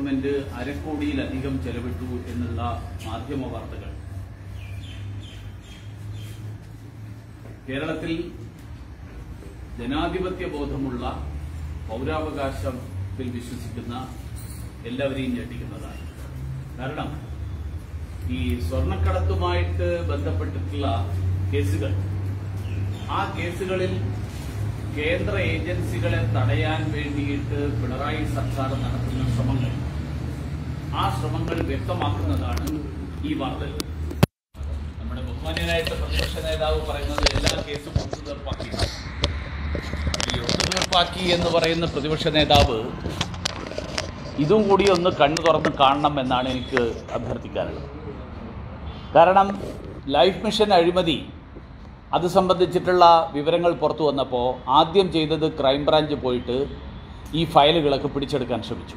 government അരക്കോടിയിലധികം ചെലവിട്ടു എന്നുള്ള മാധ്യമ വാർത്തകൾ കേരളത്തിൽ ജനാധിപത്യ ബോധമുള്ള പൗരാവകാശത്തിൽ വിശ്വസിക്കുന്ന എല്ലാവരെയും ഞെട്ടിക്കുന്നതാണ് കാരണം ഈ സ്വർണ്ണക്കടത്തുമായിട്ട് ബന്ധപ്പെട്ടിട്ടുള്ള കേസുകൾ ആ കേസുകളിൽ കേന്ദ്ര ഏജൻസികളെ തടയാൻ വേണ്ടിയിട്ട് പിണറായി സർക്കാർ നടത്തുന്ന ശ്രമങ്ങൾ ആ ശ്രമങ്ങൾ വ്യക്തമാക്കുന്നതാണ് ഈ വാർത്തകൾ നമ്മുടെ ബഹുമാന്യനായിട്ട് പ്രതിപക്ഷ നേതാവ് പറയുന്നത് എല്ലാ കേസും ഒത്തുതീർപ്പാക്കി ഈ ഒത്തുതീർപ്പാക്കി എന്ന് പറയുന്ന പ്രതിപക്ഷ നേതാവ് ഇതും കൂടി ഒന്ന് കണ്ണു തുറന്ന് കാണണം എന്നാണ് എനിക്ക് അഭ്യർത്ഥിക്കാനുള്ളത് കാരണം ലൈഫ് മിഷൻ അഴിമതി അത് സംബന്ധിച്ചിട്ടുള്ള വിവരങ്ങൾ പുറത്തു വന്നപ്പോൾ ആദ്യം ചെയ്തത് ക്രൈംബ്രാഞ്ച് പോയിട്ട് ഈ ഫയലുകളൊക്കെ പിടിച്ചെടുക്കാൻ ശ്രമിച്ചു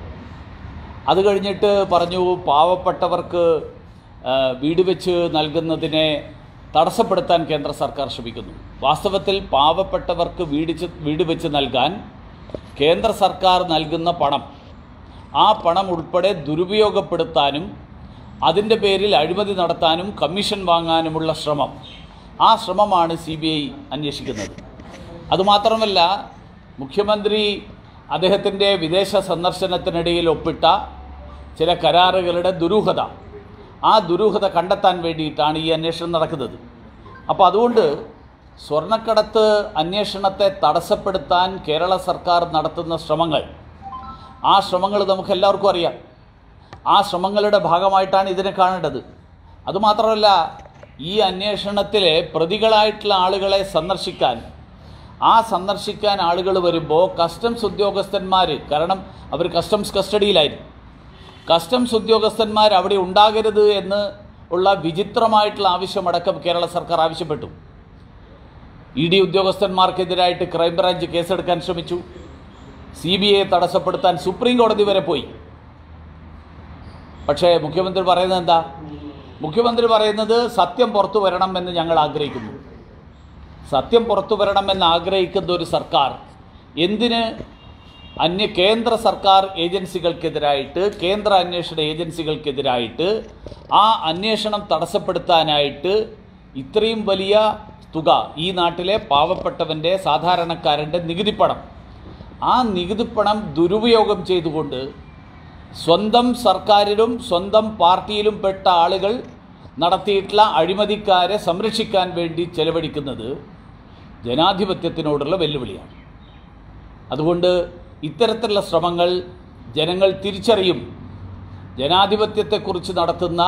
അത് കഴിഞ്ഞിട്ട് പറഞ്ഞു പാവപ്പെട്ടവർക്ക് ആ, വീട് വെച്ച് നൽകുന്നതിനെ തടസ്സപ്പെടുത്താൻ കേന്ദ്ര സർക്കാർ ശ്രമിക്കുന്നു വാസ്തവത്തിൽ പാവപ്പെട്ടവർക്ക് വീട് ചെ- വീട് വെച്ച് നൽകാൻ കേന്ദ്ര സർക്കാർ നൽകുന്ന പണം ആ പണം ഉൾപ്പെടെ ദുരുപയോഗപ്പെടുത്താനും അതിൻ്റെ പേരിൽ അഴിമതി നടത്താനും കമ്മീഷൻ വാങ്ങാനുമുള്ള ശ്രമം ആ ശ്രമമാണ് സി ബി ഐ അന്വേഷിക്കുന്നത് അതുമാത്രമല്ല മുഖ്യമന്ത്രി അദ്ദേഹത്തിൻ്റെ വിദേശ സന്ദർശനത്തിനിടയിൽ ഒപ്പിട്ട ചില കരാറുകളുടെ ദുരൂഹത ആ ദുരൂഹത കണ്ടെത്താൻ വേണ്ടിയിട്ടാണ് ഈ അന്വേഷണം നടക്കുന്നത് അപ്പോൾ അതുകൊണ്ട് സ്വർണ്ണക്കടത്ത് അന്വേഷണത്തെ തടസ്സപ്പെടുത്താൻ കേരള സർക്കാർ നടത്തുന്ന ശ്രമങ്ങൾ ആ ശ്രമങ്ങൾ നമുക്ക് എല്ലാവർക്കും അറിയാം ആ ശ്രമങ്ങളുടെ ഭാഗമായിട്ടാണ് ഇതിനെ കാണേണ്ടത് അതുമാത്രമല്ല ഈ അന്വേഷണത്തിലെ പ്രതികളായിട്ടുള്ള ആളുകളെ സന്ദർശിക്കാൻ ആ സന്ദർശിക്കാൻ ആളുകൾ വരുമ്പോൾ കസ്റ്റംസ് ഉദ്യോഗസ്ഥന്മാർ കാരണം അവർ കസ്റ്റംസ് കസ്റ്റഡിയിലായിരുന്നു കസ്റ്റംസ് ഉദ്യോഗസ്ഥന്മാർ അവിടെ ഉണ്ടാകരുത് എന്ന് ഉള്ള വിചിത്രമായിട്ടുള്ള ആവശ്യമടക്കം കേരള സർക്കാർ ആവശ്യപ്പെട്ടു ഇ ഡി ഉദ്യോഗസ്ഥന്മാർക്കെതിരായിട്ട് ക്രൈംബ്രാഞ്ച് കേസെടുക്കാൻ ശ്രമിച്ചു സി ബി ഐ തടസ്സപ്പെടുത്താൻ സുപ്രീം കോടതി വരെ പോയി പക്ഷേ മുഖ്യമന്ത്രി പറയുന്നത് എന്താ മുഖ്യമന്ത്രി പറയുന്നത് സത്യം പുറത്തു വരണം എന്ന് ഞങ്ങൾ ആഗ്രഹിക്കുന്നു സത്യം പുറത്തു വരണമെന്ന് ആഗ്രഹിക്കുന്ന ഒരു സർക്കാർ എന്തിന് അന്യ കേന്ദ്ര സർക്കാർ ഏജൻസികൾക്കെതിരായിട്ട് കേന്ദ്ര അന്വേഷണ ഏജൻസികൾക്കെതിരായിട്ട് ആ അന്വേഷണം തടസ്സപ്പെടുത്താനായിട്ട് ഇത്രയും വലിയ തുക ഈ നാട്ടിലെ പാവപ്പെട്ടവൻ്റെ സാധാരണക്കാരൻ്റെ നികുതിപ്പണം ആ നികുതിപ്പണം ദുരുപയോഗം ചെയ്തുകൊണ്ട് സ്വന്തം സർക്കാരിലും സ്വന്തം പാർട്ടിയിലും പെട്ട ആളുകൾ നടത്തിയിട്ടുള്ള അഴിമതിക്കാരെ സംരക്ഷിക്കാൻ വേണ്ടി ചെലവഴിക്കുന്നത് ജനാധിപത്യത്തിനോടുള്ള വെല്ലുവിളിയാണ് അതുകൊണ്ട് ഇത്തരത്തിലുള്ള ശ്രമങ്ങൾ ജനങ്ങൾ തിരിച്ചറിയും ജനാധിപത്യത്തെക്കുറിച്ച് നടത്തുന്ന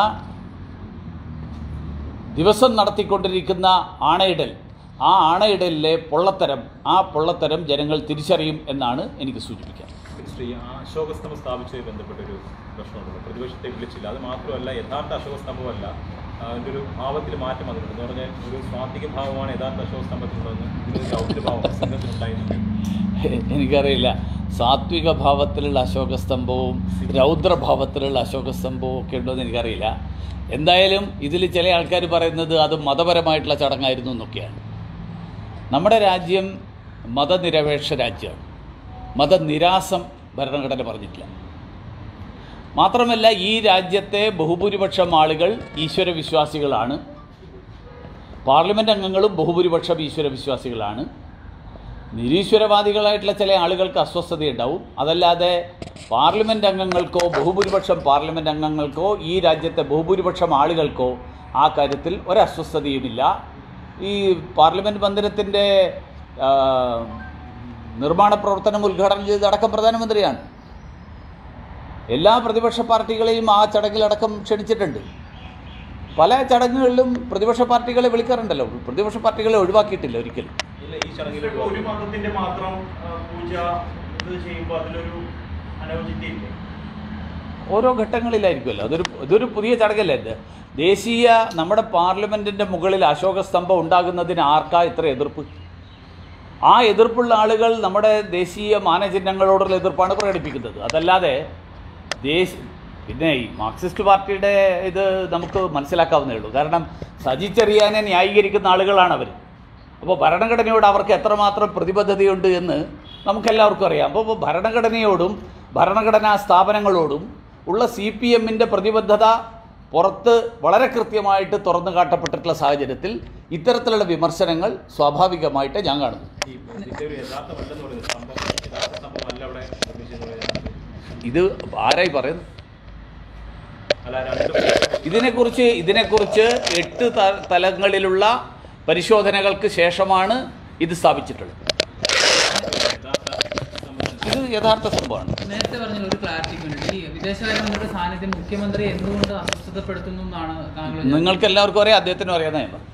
ദിവസം നടത്തിക്കൊണ്ടിരിക്കുന്ന ആണയിടൽ ആ ആണയിടലിലെ പൊള്ളത്തരം ആ പൊള്ളത്തരം ജനങ്ങൾ തിരിച്ചറിയും എന്നാണ് എനിക്ക് സൂചിപ്പിക്കാൻ ശ്രീ അശോകസ്തംഭം സ്ഥാപിച്ചതുമായി ബന്ധപ്പെട്ടൊരു പ്രശ്നമുണ്ടല്ലോ പ്രതിപക്ഷത്തെ വിളിച്ചില്ല അത് മാത്രമല്ല യഥാർത്ഥ അശോകസ്തംഭമല്ല ആ, അതിൻ്റെ ഒരു ഭാവത്തിൽ മാറ്റം വന്നിട്ടുണ്ട് എന്ന് പറഞ്ഞാൽ ഒരു സ്വാത്വിക ഭാവമാണ് യഥാർത്ഥ അശോകസ്തംഭത്തിനുള്ളതെന്ന് ഇതിനൊരു രൗദ്രഭാവം സിംഹത്തിനുണ്ടായിരുന്നു എനിക്കറിയില്ല സാത്വിക ഭാവത്തിലുള്ള അശോകസ്തംഭവും രൗദ്രഭാവത്തിലുള്ള അശോകസ്തംഭവും ഒക്കെ ഉണ്ടോ എന്ന് എനിക്കറിയില്ല എന്തായാലും ഇതിൽ ചില ആൾക്കാർ പറയുന്നത് അത് മതപരമായിട്ടുള്ള ചടങ്ങായിരുന്നു എന്നൊക്കെയാണ് നമ്മുടെ രാജ്യം മതനിരപേക്ഷ രാജ്യമാണ് മതനിരാസം ഭരണഘടന പറഞ്ഞിട്ടില്ല മാത്രമല്ല ഈ രാജ്യത്തെ ബഹുഭൂരിപക്ഷം ആളുകൾ ഈശ്വരവിശ്വാസികളാണ് പാർലമെൻറ്റ് അംഗങ്ങളും ബഹുഭൂരിപക്ഷം ഈശ്വരവിശ്വാസികളാണ് നിരീശ്വരവാദികളായിട്ടുള്ള ചില ആളുകൾക്ക് അസ്വസ്ഥതയുണ്ടാവും അതല്ലാതെ പാർലമെൻറ്റ് അംഗങ്ങൾക്കോ ബഹുഭൂരിപക്ഷം പാർലമെൻറ്റ് അംഗങ്ങൾക്കോ ഈ രാജ്യത്തെ ബഹുഭൂരിപക്ഷം ആളുകൾക്കോ ആ കാര്യത്തിൽ ഒരസ്വസ്ഥതയുമില്ല ഈ പാർലമെൻറ്റ് മന്ദിരത്തിൻ്റെ ആ, നിർമ്മാണ പ്രവർത്തനം ഉദ്ഘാടനം ചെയ്തടക്കം പ്രധാനമന്ത്രിയാണ് എല്ലാ പ്രതിപക്ഷ പാർട്ടികളെയും ആ ചടങ്ങിലടക്കം ക്ഷണിച്ചിട്ടുണ്ട് പല ചടങ്ങുകളിലും പ്രതിപക്ഷ പാർട്ടികളെ വിളിക്കാറുണ്ടല്ലോ പ്രതിപക്ഷ പാർട്ടികളെ ഒഴിവാക്കിയിട്ടില്ല ഒരിക്കലും ഇല്ല ഈ ചടങ്ങിൽ ഇതിലൊക്കെ ഒരു മതത്തിന്റെ മാത്രം ആ, പൂജ ഇത് ചെയ്യുമ്പോൾ അതിലൊരു അനൗചിത്യമില്ലേ ഓരോ ഘട്ടങ്ങളിലായിരിക്കുമല്ലോ അതൊരു ഇതൊരു പുതിയ ചടങ്ങല്ലേ ഇത് ദേശീയ നമ്മുടെ പാർലമെൻറ്റിൻ്റെ മുകളിൽ അശോകസ്തംഭം ഉണ്ടാകുന്നതിന് ആർക്കാ ഇത്ര എതിർപ്പ് ആ എതിർപ്പുള്ള ആളുകൾ നമ്മുടെ ദേശീയ മാനചിഹ്നങ്ങളോടുള്ള എതിർപ്പാണ് പ്രകടിപ്പിക്കുന്നത് അതല്ലാതെ ദേശ പിന്നെ ഈ മാർക്സിസ്റ്റ് പാർട്ടിയുടെ ഇത് നമുക്ക് മനസ്സിലാക്കാവുന്നേ ഉള്ളൂ കാരണം സജി ചെറിയാനെ ന്യായീകരിക്കുന്ന ആളുകളാണ് അവർ അപ്പോൾ ഭരണഘടനയോട് അവർക്ക് എത്രമാത്രം പ്രതിബദ്ധതയുണ്ട് എന്ന് നമുക്കെല്ലാവർക്കും അറിയാം അപ്പോൾ ഭരണഘടനയോടും ഭരണഘടനാ സ്ഥാപനങ്ങളോടും ഉള്ള സി പി എമ്മിൻ്റെ പ്രതിബദ്ധത പുറത്ത് വളരെ കൃത്യമായിട്ട് തുറന്നു കാട്ടപ്പെട്ടിട്ടുള്ള സാഹചര്യത്തിൽ ഇത്തരത്തിലുള്ള വിമർശനങ്ങൾ സ്വാഭാവികമായിട്ട് ഞാൻ കാണുന്നു ഈ ഇതിന്റെ ഒരു യഥാർത്ഥമല്ലെന്ന് പറയുന്നത് സംഭവം യഥാർത്ഥ സംഭവമല്ല അവിടെ നിർമ്മിച്ചെന്ന് പറയുന്നത് ഇത് ആരായി പറയുന്നു അല്ല രണ്ട് ഇതിനെക്കുറിച്ച് ഇതിനെക്കുറിച്ച് എട്ട് ത- തലങ്ങളിലുള്ള പരിശോധനകൾക്ക് ശേഷമാണ് ഇത് സ്ഥാപിച്ചിട്ടുള്ളത് യഥാർത്ഥ സംഭവം ഇത് യഥാർത്ഥ സംഭവമാണ് നേരത്തെ പറഞ്ഞ ഒരു ക്ലാരിറ്റിക്ക് വേണ്ടി ഈ വിദേശകാര്യമന്ത്രിയുടെ സാന്നിധ്യം മുഖ്യമന്ത്രി എന്തുകൊണ്ട് അസ്വസ്ഥതപ്പെടുത്തുന്നു എന്നാണ് താങ്കൾ നിങ്ങൾക്ക് എല്ലാവർക്കും അറിയാം അദ്ദേഹത്തിനും അറിയാവുന്നതാണ്